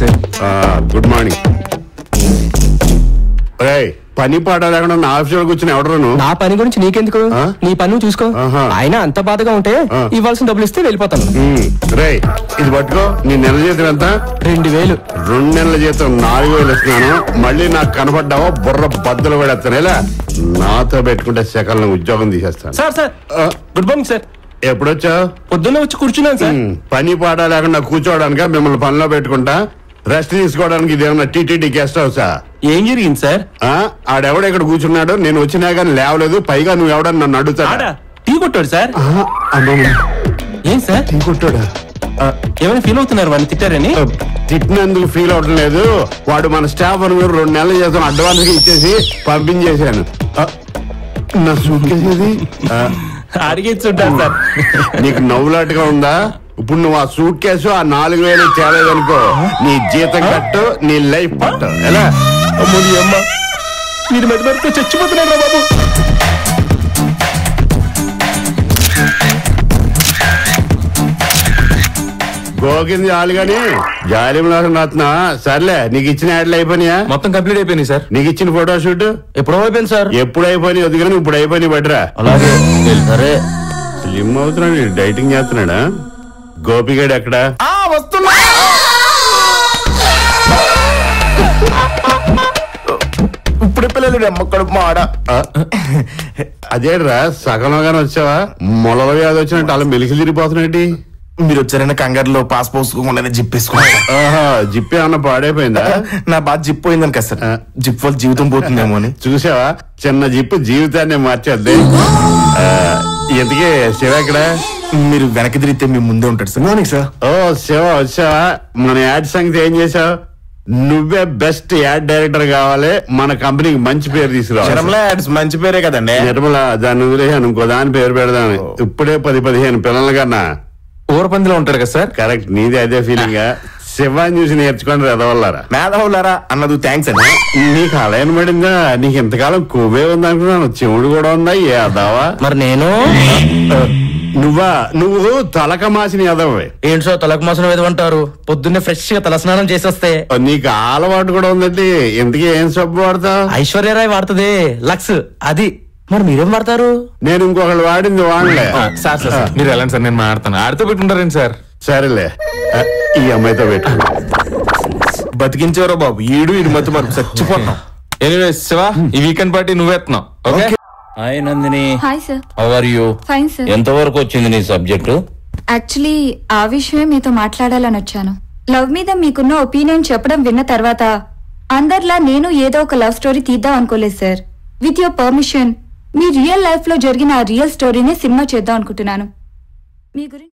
Sir good morning రేయ్ పని పాట లేకుండా నా ఆఫీసులో కూర్చుని ఎవడరు నా పని గురించి నీకెందుకు ఆ? నీ పని నువ్వు చూసుకో ఆహా. ఆయన అంత బాధగా ఉంటే ఆ. ఇవ్వాల్సిన డబ్బులు ఇస్తే వెళ్ళిపోతాను రేయ్ ఇది పట్టుకో నీ నెల జీతం ఎంత రెండు వేలు రెండు నెలల జీతం నాలుగు వేలు ఇస్తున్నాను మళ్ళీ నాకు కనపడ్డావో బుర్ర బద్దలు పడేస్తాను ఇలా నాతో పెట్టుకుంటే సెకండ్ ఉద్యోగం తీసేస్తాను సార్ సార్ ఆ, గుడ్ మార్నింగ్ సార్ ఎప్పుడొచ్చావు పొద్దున్నే వచ్చి కూర్చున్నాను సార్ ఉమ్, పని పాట లేకుండా కూర్చోవడానిక మిమ్మల్ని పనిలో పెట్టుకుంటా రెస్ట్ తీసుకోవడానికి ఇదేమన్నా టీటీడీ గెస్ట్ హౌసా ఏం జరిగింది సార్ ఆ, ఆడెవడ ఇక్కడ కూర్చున్నాడు నేను వచ్చినా కానీ లేవలేదు పైగా నువ్వు ఎవడని నన్ను ఆడ అడుగుతాడా టీ కొట్టాడు సార్ ఆహా, అమ్మమ్మ, ఏం సార్ టీ కొట్టాడా? ఆ, ఏమైనా ఫీల్ అవుతున్నారు వాడిని తిట్టారని ఆ, తిట్టినందుకు ఫీల్ అవటం లేదు వాడు మన స్టాఫ్ అని మీరు రెండు నెలలు చేస్తాను అడ్వాన్స్ గా ఇచ్చేసి పంపించేశాను ఆ, నా సూట్కేసేది అడిగేసి ఉంటారు సార్ నీకు నవ్వులాటగా ఉందా ఇప్పుడు నువ్వు ఆ సూట్ కేసు ఆ నాలుగు వేలు తేలేదనుకో నీ జీతం కట్టు నీ లైఫ్ పట్టు ఎలా అమ్మో నీ అమ్మ మీరు మెడ మెడతో చచ్చిపోతున్నారా బాబు గోకింది చాలు గాని జాలి రాస్తున్నా సర్లే నీకు ఇచ్చిన యాడ్లు అయిపోయినాయా మొత్తం కంప్లీట్ అయిపోయినాయి సార్ నీకు ఇచ్చిన ఫోటో షూట్ ఎప్పుడో అయిపోయింది సార్ ఎప్పుడు అయిపోయినాయి వద్దు కానీ ఇప్పుడు అయిపోయినాయి బట్రా అలాగే సరే స్లిమ్ అవుతున్నాడు డైటింగ్ చేస్తున్నాడా గోపిగాడు ఎక్కడ వస్తున్నా ఇప్పుడు పిల్లలు అమ్మక్కడ మాడ ఆ, అదేట్రా సగంగానే వచ్చావా మొలల వ్యాధి వచ్చినట్టు అలా మెలిసి తిరిగిపోతున్నాడు మీరు వచ్చారన్న కంగారులో పాస్ పోసుకోకుండా జిప్పేసుకున్నాను ఆహా జిప్పే అన్న పాడైపోయిందా నా బాధ జిప్ పోయిందని కదా సార్ ఆ. జిప్ వల్ల జీవితం పోతుందేమో అని చూసావా చిన్న జిప్పు జీవితాన్ని మార్చేద్ది ఆ, ఇంతకీ శివ ఎక్కడ మీరు వెనక్కి తిరిగితే మీ ముందే ఉంటాడు సార్ మార్నింగ్ సార్ ఓ శివ వచ్చావా మన యాడ్ సంగతి ఏం చేసావు నువ్వే బెస్ట్ యాడ్ డైరెక్టర్ కావాలి మన కంపెనీకి మంచి పేరు తీసుకురావాలి శరంలా యాడ్స్ మంచి పేరే కదండి నిర్మల దాన్ని వదిలేసాను ఇంకో దాని పేరు పెడదాను ఇప్పుడే పది పదిహేను పిల్లల కన్నా ఊర పందిలో ఉంటారు కదా సార్ కరెక్ట్ నీది అదే ఫీలింగ్ శివాన్ని చూసి నేర్చుకోండి రదవల్లారా మేధావులారా అన్నది థ్యాంక్స్ అండి నీకు అలైన పడిందా నీకు ఇంతకాలం కొవ్వే ఉంది అనుకున్నాను చెవుడు కూడా ఉందా ఏ అదావా మరి నేను నువ్వా నువ్వు తలక మాసిన ఎదవే ఏంటి సార్ తలకు మాసం ఏదంటారు పొద్దున్నే ఫ్రెష్ గా తలస్నానం చేసేస్తే నీకు ఆ అలవాటు కూడా ఉందండి ఇంతకీ ఏం సబ్బు వాడతావు ఐశ్వర్యరాయ్ వాడుతుంది లక్స్ అది మరి మీరేం వాడతారు నేను ఇంకొకళ్ళు వాడింది వాడలే సార్ సార్ సార్, మీరు వెళ్ళండి సార్ నేను మాట్లాడతాను ఆడితో పెట్టుకుంటారండి సార్ సరేలే ఆ, ఈ అమ్మాయితో పెట్టు బతికించారో బాబు ఈడు ఇడు మధ్య మరి చచ్చిపోతున్నాం ఎనీవే శివ ఈ వీకెండ్ పార్టీ నువ్వెత్తున్నావు okay hi Nandini hi sir how are you fine sir ఎంతవరకు వచ్చింది నీ సబ్జెక్టు యాక్చువల్లీ ఆ విషయమే మీతో మాట్లాడాలని వచ్చాను లవ్ మీద మీకున్న ఒపీనియన్ చెప్పడం విన్న తర్వాత అందరిలా నేను ఏదో ఒక లవ్ స్టోరీ తీద్దాం అనుకోలేదు సార్ విత్ యువర్ పర్మిషన్ మీ రియల్ లైఫ్ లో జరిగిన ఆ రియల్ స్టోరీని సినిమా చేద్దాం అనుకుంటున్నాను మీ గురించి